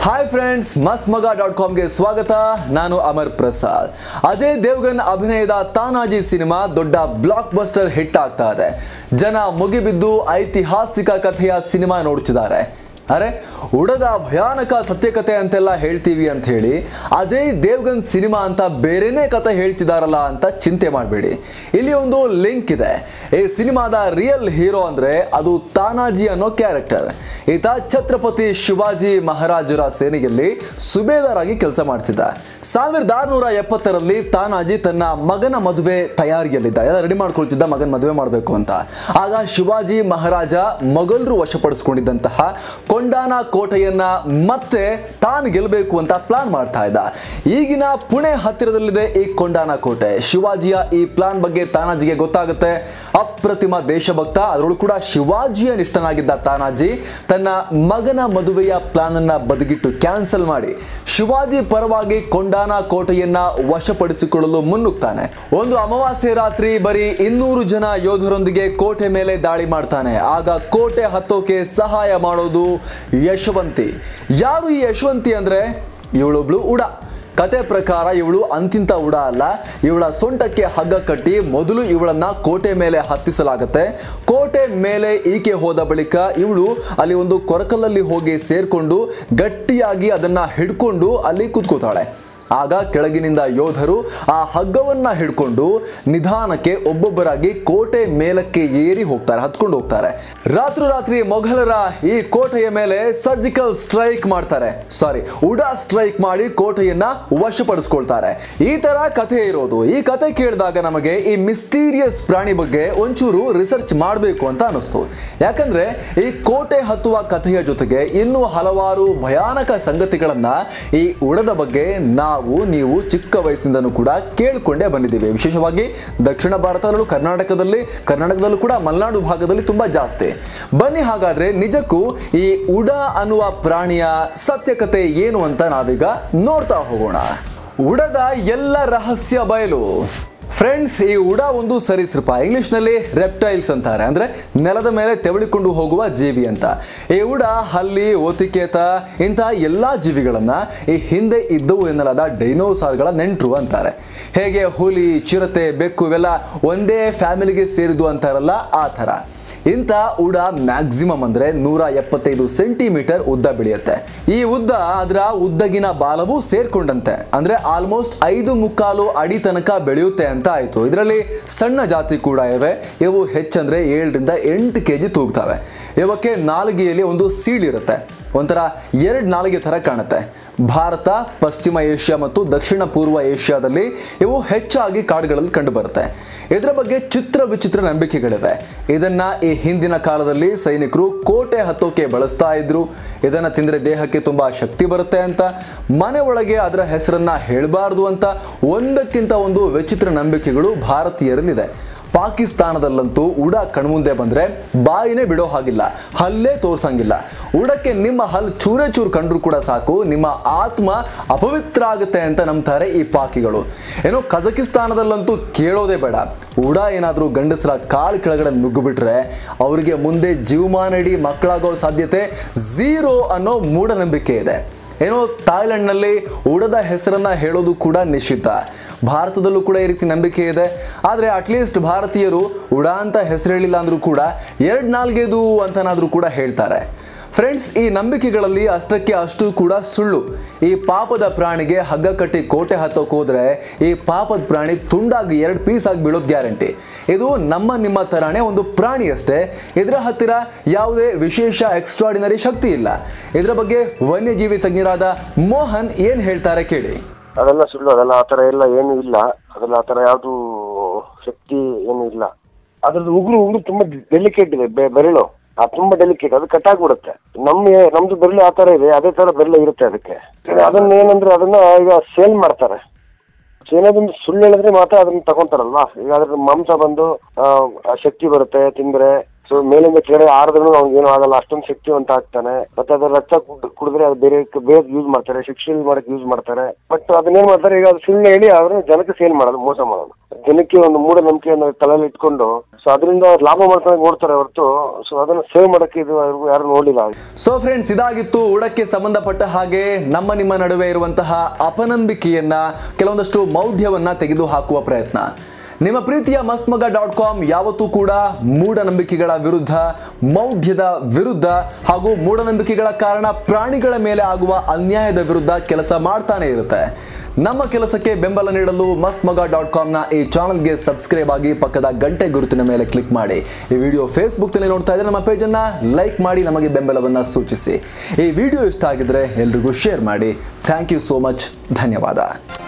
hi friends ಮಸ್ತ್ ಮಗ dot ಕಾಮ್ಗೆ ಸ್ವಾಗತ ನಾನು ಅಮರ್ ಪ್ರಸಾದ್ ಅಜಯ್ ದೇವ್ಗನ್ ಅಭಿನಯದ ತಾನಾಜಿ ಸಿನಿಮಾ ದೊಡ್ಡ ಬ್ಲಾಕ್ ಬಸ್ಟರ್ ಹಿಟ್ ಆಗ್ತಾ ಇದೆ ಜನ ಮುಗಿಬಿದ್ದು ಐತಿಹಾಸಿಕ ಕಥೆಯ ಸಿನಿಮಾ ನೋಡ್ತಿದ್ದಾರೆ ಅರೆ ಉಡದ ಭಯಾನಕ ಸತ್ಯಕತೆ ಅಂತೆಲ್ಲ ಹೇಳ್ತೀವಿ ಅಂತ ಹೇಳಿ ಅಜಯ್ ದೇವ್ಗನ್ ಸಿನಿಮಾ ಅಂತ ಬೇರೆನೇ ಕತೆ ಹೇಳ್ತಿದಾರಲ್ಲ ಅಂತ ಚಿಂತೆ ಮಾಡಬೇಡಿ ಇಲ್ಲಿ ಒಂದು ಲಿಂಕ್ ಇದೆ ಈ ಸಿನಿಮಾದ ರಿಯಲ್ ಹೀರೋ ಅಂದ್ರೆ ಅದು ತಾನಾಜಿ ಅನ್ನೋ ಕ್ಯಾರೆಕ್ಟರ್ ಈತ ಛತ್ರಪತಿ ಶಿವಾಜಿ ಮಹಾರಾಜರ ಸೇನೆಯಲ್ಲಿ ಸುಬೇದಾರ್ ಆಗಿ ಕೆಲಸ ಮಾಡ್ತಿದ್ದ ಸಾವಿರದ ಆರುನೂರ ಎಪ್ಪತ್ತರಲ್ಲಿ ತಾನಾಜಿ ತನ್ನ ಮಗನ ಮದುವೆ ತಯಾರಿಯಲ್ಲಿದ್ದ ಎಲ್ಲ ರೆಡಿ ಮಾಡ್ಕೊಳ್ತಿದ್ದ ಮಗನ ಮದುವೆ ಮಾಡಬೇಕು ಅಂತ ಆಗ ಶಿವಾಜಿ ಮಹಾರಾಜ ಮೊಘಲರು ವಶಪಡಿಸಿಕೊಂಡಿದ್ದಂತಹ ಕೊಂಡಾನ ಕೋಟೆಯನ್ನ ಮತ್ತೆ ತಾನು ಗೆಲ್ಲಬೇಕು ಅಂತ ಪ್ಲಾನ್ ಮಾಡ್ತಾ ಇದ್ದ ಈಗಿನ ಪುಣೆ ಹತ್ತಿರದಲ್ಲಿದೆ ಈ ಕೊಂಡಾನ ಕೋಟೆ ಶಿವಾಜಿಯ ಈ ಪ್ಲಾನ್ ಬಗ್ಗೆ ತಾನಾಜಿಗೆ ಗೊತ್ತಾಗುತ್ತೆ ಅಪ್ರತಿಮ ದೇಶಭಕ್ತ ಅದರೊಳಗೂ ಕೂಡ ಶಿವಾಜಿಯ ನಿಷ್ಠನಾಗಿದ್ದ ತಾನಾಜಿ ತನ್ನ ಮಗನ ಮದುವೆಯ ಪ್ಲಾನ್ ಅನ್ನ ಬದಿಗಿಟ್ಟು ಕ್ಯಾನ್ಸಲ್ ಮಾಡಿ ಶಿವಾಜಿ ಪರವಾಗಿ ಕೊಂಡಾನ ಕೋಟೆಯನ್ನ ವಶಪಡಿಸಿಕೊಳ್ಳಲು ಮುನ್ನುಗ್ತಾನೆ ಒಂದು ಅಮಾವಾಸ್ಯೆ ರಾತ್ರಿ ಬರೀ ಇನ್ನೂರು ಜನ ಯೋಧರೊಂದಿಗೆ ಕೋಟೆ ಮೇಲೆ ದಾಳಿ ಮಾಡ್ತಾನೆ ಆಗ ಕೋಟೆ ಹತ್ತೋಕೆ ಸಹಾಯ ಮಾಡೋದು ಯಶವಂತಿ ಯಾರು ಈ ಯಶವಂತಿ ಅಂದ್ರೆ ಇವಳೊಬ್ಳು ಉಡ ಕತೆ ಪ್ರಕಾರ ಇವಳು ಅಂತಿಂತ ಉಡ ಅಲ್ಲ ಇವಳ ಸೊಂಟಕ್ಕೆ ಹಗ್ಗ ಕಟ್ಟಿ ಮೊದಲು ಇವಳನ್ನ ಕೋಟೆ ಮೇಲೆ ಹತ್ತಿಸಲಾಗುತ್ತೆ ಕೋಟೆ ಮೇಲೆ ಈಕೆ ಹೋದ ಬಳಿಕ ಇವಳು ಅಲ್ಲಿ ಒಂದು ಕೊರಕಲಲ್ಲಿ ಹೋಗಿ ಸೇರ್ಕೊಂಡು ಗಟ್ಟಿಯಾಗಿ ಅದನ್ನ ಹಿಡ್ಕೊಂಡು ಅಲ್ಲಿ ಕೂತ್ಕೋತಾಳೆ ಆಗ ಕೆಳಗಿನಿಂದ ಯೋಧರು ಆ ಹಗ್ಗವನ್ನ ಹಿಡ್ಕೊಂಡು ನಿಧಾನಕ್ಕೆ ಒಬ್ಬೊಬ್ಬರಾಗಿ ಕೋಟೆ ಮೇಲಕ್ಕೆ ಏರಿ ಹೋಗ್ತಾರೆ ಹತ್ಕೊಂಡು ಹೋಗ್ತಾರೆ ರಾತ್ರಿ ರಾತ್ರಿ ಮೊಘಲರ ಈ ಕೋಟೆಯ ಮೇಲೆ ಸರ್ಜಿಕಲ್ ಸ್ಟ್ರೈಕ್ ಮಾಡ್ತಾರೆ ಸಾರಿ ಉಡಾ ಸ್ಟ್ರೈಕ್ ಮಾಡಿ ಕೋಟೆಯನ್ನ ವಶಪಡಿಸ್ಕೊಳ್ತಾರೆ ಈ ತರ ಕಥೆ ಇರೋದು ಈ ಕಥೆ ಕೇಳಿದಾಗ ನಮಗೆ ಈ ಮಿಸ್ಟೀರಿಯಸ್ ಪ್ರಾಣಿ ಬಗ್ಗೆ ಒಂಚೂರು ರಿಸರ್ಚ್ ಮಾಡಬೇಕು ಅಂತ ಅನಿಸ್ತು ಯಾಕಂದ್ರೆ ಈ ಕೋಟೆ ಹತ್ತುವ ಕಥೆಯ ಜೊತೆಗೆ ಇನ್ನೂ ಹಲವಾರು ಭಯಾನಕ ಸಂಗತಿಗಳನ್ನ ಈ ಉಡದ ಬಗ್ಗೆ ನಾವು ನೀವು ಚಿಕ್ಕ ವಯಸ್ಸಿಂದನೂ ಕೂಡ ಕೇಳ್ಕೊಂಡೇ ಬಂದಿದ್ದೀವಿ ವಿಶೇಷವಾಗಿ ದಕ್ಷಿಣ ಭಾರತದಲ್ಲೂ ಕರ್ನಾಟಕದಲ್ಲಿ ಕರ್ನಾಟಕದಲ್ಲೂ ಕೂಡ ಮಲೆನಾಡು ಭಾಗದಲ್ಲಿ ತುಂಬಾ ಜಾಸ್ತಿ ಬನ್ನಿ ಹಾಗಾದ್ರೆ ನಿಜಕ್ಕೂ ಈ ಉಡ ಅನ್ನುವ ಪ್ರಾಣಿಯ ಸತ್ಯಕತೆ ಏನು ಅಂತ ನಾವೀಗ ನೋಡ್ತಾ ಹೋಗೋಣ ಉಡದ ಎಲ್ಲ ರಹಸ್ಯ ಬಯಲು ಫ್ರೆಂಡ್ಸ್ ಈ ಉಡ ಒಂದು ಸರೀಸೃಪ ಇಂಗ್ಲಿಷ್ನಲ್ಲಿ ರೆಪ್ಟೈಲ್ಸ್ ಅಂತಾರೆ ಅಂದ್ರೆ ನೆಲದ ಮೇಲೆ ತೆವಳಿಕೊಂಡು ಹೋಗುವ ಜೀವಿ ಅಂತ ಈ ಉಡ ಹಲ್ಲಿ ಓತಿಕೇತ ಇಂತಹ ಎಲ್ಲಾ ಜೀವಿಗಳನ್ನ ಈ ಹಿಂದೆ ಇದ್ದವು ಎನ್ನಲಾದ ಡೈನೋಸಾರ್ಗಳ ನೆಂಟರು ಅಂತಾರೆ ಹೇಗೆ ಹುಲಿ ಚಿರತೆ ಬೆಕ್ಕು ಇವೆಲ್ಲ ಒಂದೇ ಫ್ಯಾಮಿಲಿಗೆ ಸೇರಿದ್ದು ಅಂತಾರಲ್ಲ ಆ ಥರ ಇಂಥ ಉಡ ಮ್ಯಾಕ್ಸಿಮಮ್ ಅಂದ್ರೆ ನೂರ ಎಪ್ಪತ್ತೈದು ಸೆಂಟಿಮೀಟರ್ ಉದ್ದ ಬೆಳೆಯುತ್ತೆ ಈ ಉದ್ದ ಅದರ ಉದ್ದಗಿನ ಬಾಲವು ಸೇರ್ಕೊಂಡಂತೆ ಅಂದ್ರೆ ಆಲ್ಮೋಸ್ಟ್ ಐದು ಮುಕ್ಕಾಲು ಅಡಿ ತನಕ ಬೆಳೆಯುತ್ತೆ ಅಂತ ಆಯ್ತು ಇದರಲ್ಲಿ ಸಣ್ಣ ಜಾತಿ ಕೂಡ ಇವೆ ಇವು ಹೆಚ್ಚಂದ್ರೆ ಏಳರಿಂದ ಎಂಟು ಕೆ ಜಿ ತೂಗ್ತವೆ ಇವಕ್ಕೆ ನಾಲಿಗೆಯಲ್ಲಿ ಒಂದು ಸೀಳಿರುತ್ತೆ ಒಂಥರ ಎರಡು ನಾಲಿಗೆ ಥರ ಕಾಣುತ್ತೆ ಭಾರತ ಪಶ್ಚಿಮ ಏಷ್ಯಾ ಮತ್ತು ದಕ್ಷಿಣ ಪೂರ್ವ ಏಷ್ಯಾದಲ್ಲಿ ಇವು ಹೆಚ್ಚಾಗಿ ಕಾಡುಗಳಲ್ಲಿ ಕಂಡುಬರುತ್ತೆ ಇದರ ಬಗ್ಗೆ ಚಿತ್ರ ವಿಚಿತ್ರ ನಂಬಿಕೆಗಳಿವೆ ಇದನ್ನ ಈ ಹಿಂದಿನ ಕಾಲದಲ್ಲಿ ಸೈನಿಕರು ಕೋಟೆ ಹತ್ತೋಕೆ ಬಳಸ್ತಾ ಇದ್ರು ಇದನ್ನ ತಿಂದ್ರೆ ದೇಹಕ್ಕೆ ತುಂಬಾ ಶಕ್ತಿ ಬರುತ್ತೆ ಅಂತ ಮನೆ ಒಳಗೆ ಅದರ ಹೆಸರನ್ನ ಹೇಳಬಾರ್ದು ಅಂತ ಒಂದಕ್ಕಿಂತ ಒಂದು ವಿಚಿತ್ರ ನಂಬಿಕೆಗಳು ಭಾರತೀಯರಲ್ಲಿದೆ ಪಾಕಿಸ್ತಾನದಲ್ಲಂತೂ ಉಡ ಕಣ್ಮುಂದೆ ಬಂದ್ರೆ ಬಾಯಿನೇ ಬಿಡೋ ಹಾಗಿಲ್ಲ ಹಲ್ಲೇ ತೋರ್ಸಂಗಿಲ್ಲ ಉಡಕ್ಕೆ ನಿಮ್ಮ ಹಲ್ ಚೂರೇ ಚೂರು ಕಂಡ್ರು ಕೂಡ ಸಾಕು ನಿಮ್ಮ ಆತ್ಮ ಅಪವಿತ್ರ ಆಗುತ್ತೆ ಅಂತ ನಂಬ್ತಾರೆ ಈ ಪಾಕಿಗಳು ಏನೋ ಕಜಕಿಸ್ತಾನದಲ್ಲಂತೂ ಕೇಳೋದೇ ಬೇಡ ಉಡ ಏನಾದರೂ ಗಂಡಸರ ಕಾಲ್ ಕೆಳಗಡೆ ನುಗ್ಗುಬಿಟ್ರೆ ಅವರಿಗೆ ಮುಂದೆ ಜೀವಮಾನ ಇಡೀ ಮಕ್ಕಳಾಗೋ ಸಾಧ್ಯತೆ ಝೀರೋ ಅನ್ನೋ ಮೂಢನಂಬಿಕೆ ಇದೆ ಏನೋ ಥಾಯ್ಲೆಂಡ್ನಲ್ಲಿ ಉಡದ ಹೆಸರನ್ನ ಹೇಳೋದು ಕೂಡ ನಿಷಿದ್ಧ ಭಾರತದಲ್ಲೂ ಕೂಡ ಈ ರೀತಿ ನಂಬಿಕೆ ಇದೆ ಆದರೆ ಅಟ್ಲೀಸ್ಟ್ ಭಾರತೀಯರು ಉಡ ಅಂತ ಹೆಸರು ಹೇಳಿಲ್ಲ ಅಂದ್ರೂ ಕೂಡ ಎರಡು ನಾಲ್ಗೆದು ಅಂತನಾದ್ರೂ ಕೂಡ ಹೇಳ್ತಾರೆ ಫ್ರೆಂಡ್ಸ್ ಈ ನಂಬಿಕೆಗಳಲ್ಲಿ ಅಷ್ಟಕ್ಕೆ ಅಷ್ಟು ಕೂಡ ಸುಳ್ಳು ಈ ಪಾಪದ ಪ್ರಾಣಿಗೆ ಹಗ್ಗ ಕಟ್ಟಿ ಕೋಟೆ ಹತ್ತೋಕೆ ಹೋದ್ರೆ ಈ ಪಾಪದ ಪ್ರಾಣಿ ತುಂಡಾಗಿ ಎರಡು ಪೀಸ್ ಆಗಿ ಬೀಳೋದು ಗ್ಯಾರಂಟಿ ಇದು ನಮ್ಮ ನಿಮ್ಮ ತರಾನೇ ಒಂದು ಪ್ರಾಣಿ ಅಷ್ಟೇ ಇದರ ಹತ್ತಿರ ಯಾವುದೇ ವಿಶೇಷ ಎಕ್ಸ್ಟ್ರಾಡಿನರಿ ಶಕ್ತಿ ಇಲ್ಲ ಇದರ ಬಗ್ಗೆ ವನ್ಯಜೀವಿ ತಜ್ಞರಾದ ಮೋಹನ್ ಏನ್ ಹೇಳ್ತಾರೆ ಕೇಳಿ ಅದೆಲ್ಲ ಸುಳ್ಳು ಅದೆಲ್ಲ ಆ ಥರ ಎಲ್ಲ ಏನು ಇಲ್ಲ ಅದೆಲ್ಲ ಆ ಥರ ಯಾವುದು ಶಕ್ತಿ ಏನು ಇಲ್ಲ ಅದ್ರದ್ದು ಉಗುರು ಉಗುರು ತುಂಬಾ ಡೆಲಿಕೇಟ್ ಇದೆ ಬೆ- ಬೆರಳು ಆ ತುಂಬಾ ಡೆಲಿಕೇಟ್ ಅದು ಕಟ್ಟಾಗ್ಬಿಡುತ್ತೆ ನಮ್ಮ ನಮ್ದು ಬೆರಳು ಆ ಥರ ಇದೆ ಅದೇ ಥರ ಬೆರಳು ಇರುತ್ತೆ ಅದಕ್ಕೆ ಅದನ್ನ ಏನಂದ್ರೆ ಅದನ್ನ ಈಗ ಸೇಲ್ ಮಾಡ್ತಾರೆ ಏನಾದೊಂದು ಸುಳ್ಳು ಹೇಳಿದ್ರೆ ಮಾತ್ರ ಅದನ್ನ ತಗೊಂತಾರಲ್ವಾ ಈಗ ಅದ್ರ ಮಾಂಸ ಬಂದು ಆ, ಆ ಶಕ್ತಿ ಬರುತ್ತೆ ತಿಂದ್ರೆ ಸೊ ಮೇಲಿಂದ ಕೆಳಗೆ ಆರಿದ್ರು ಅವ್ನಿಗೇನು ಆಗಲ್ಲ ಅಷ್ಟೊಂದು ಶಕ್ತಿವಂತ ಆಗ್ತಾನೆ ಮತ್ತೆ ಅದ್ರ ರಕ್ತ ಕುಡ್- ಕುಡಿದ್ರೆ ಅದು ಬೇರೆ ಬೇರೆ ಯೂಸ್ ಮಾಡ್ತಾರೆ ಶಿಕ್ಷೆ ಮಾಡಕ್ಕೆ ಯೂಸ್ ಮಾಡ್ತಾರೆ ಬಟ್ ಅದನ್ನೇನ್ ಮಾಡ್ತಾರೆ ಈಗ ಅದು ಸುಳ್ಳು ಹೇಳಿ ಅವ್ರನ್ನ ಜನಕ್ಕೆ ಸೇಲ್ ಮಾಡೋದು ಮೋಸ ಮಾಡೋದು ಜನಕ್ಕೆ ಒಂದು ಮೂಢನಂಬಿಕೆಯನ್ನು ತಲೆಯಲ್ಲಿ ಇಟ್ಕೊಂಡು ಸೊ ಅದರಿಂದ ಲಾಭ ಮಾಡ್ಕೊಂಡು ನೋಡ್ತಾರೆ ಹೊರತು ಸೊ ಅದನ್ನ ಸೇವ್ ಮಾಡಕ್ಕೆ ಇದು ಯಾರು ನೋಡಿಲ್ಲ ಸೊ ಫ್ರೆಂಡ್ಸ್ ಇದಾಗಿತ್ತು ಉಡಕ್ಕೆ ಸಂಬಂಧಪಟ್ಟ ಹಾಗೆ ನಮ್ಮ ನಿಮ್ಮ ನಡುವೆ ಇರುವಂತಹ ಅಪನಂಬಿಕೆಯನ್ನ ಕೆಲವೊಂದಷ್ಟು ಮೌಢ್ಯವನ್ನ ತೆಗೆದು ಹಾಕುವ ಪ್ರಯತ್ನ ನಿಮ್ಮ ಪ್ರೀತಿಯ ಮಸ್ತ್ಮಗ ಡಾಟ್ ಕಾಮ್ ಯಾವತ್ತೂ ಕೂಡ ಮೂಢನಂಬಿಕೆಗಳ ವಿರುದ್ಧ ಮೌಢ್ಯದ ವಿರುದ್ಧ ಹಾಗೂ ಮೂಢನಂಬಿಕೆಗಳ ಕಾರಣ ಪ್ರಾಣಿಗಳ ಮೇಲೆ ಆಗುವ ಅನ್ಯಾಯದ ವಿರುದ್ಧ ಕೆಲಸ ಮಾಡ್ತಾನೆ ಇರುತ್ತೆ ನಮ್ಮ ಕೆಲಸಕ್ಕೆ ಬೆಂಬಲ ನೀಡಲು ಮಸ್ತ್ ಮಗ ಡಾಟ್ ಕಾಮ್ನ ಈ ಚಾನಲ್ಗೆ ಸಬ್ಸ್ಕ್ರೈಬ್ ಆಗಿ ಪಕ್ಕದ ಗಂಟೆ ಗುರುತಿನ ಮೇಲೆ ಕ್ಲಿಕ್ ಮಾಡಿ ಈ ವಿಡಿಯೋ ಫೇಸ್ಬುಕ್ನಲ್ಲಿ ನೋಡ್ತಾ ಇದ್ರೆ ನಮ್ಮ ಪೇಜನ್ನು ಲೈಕ್ ಮಾಡಿ ನಮಗೆ ಬೆಂಬಲವನ್ನು ಸೂಚಿಸಿ ಈ ವಿಡಿಯೋ ಇಷ್ಟ ಆಗಿದ್ರೆ ಎಲ್ರಿಗೂ ಶೇರ್ ಮಾಡಿ ಥ್ಯಾಂಕ್ ಯು ಸೋ ಮಚ್ ಧನ್ಯವಾದ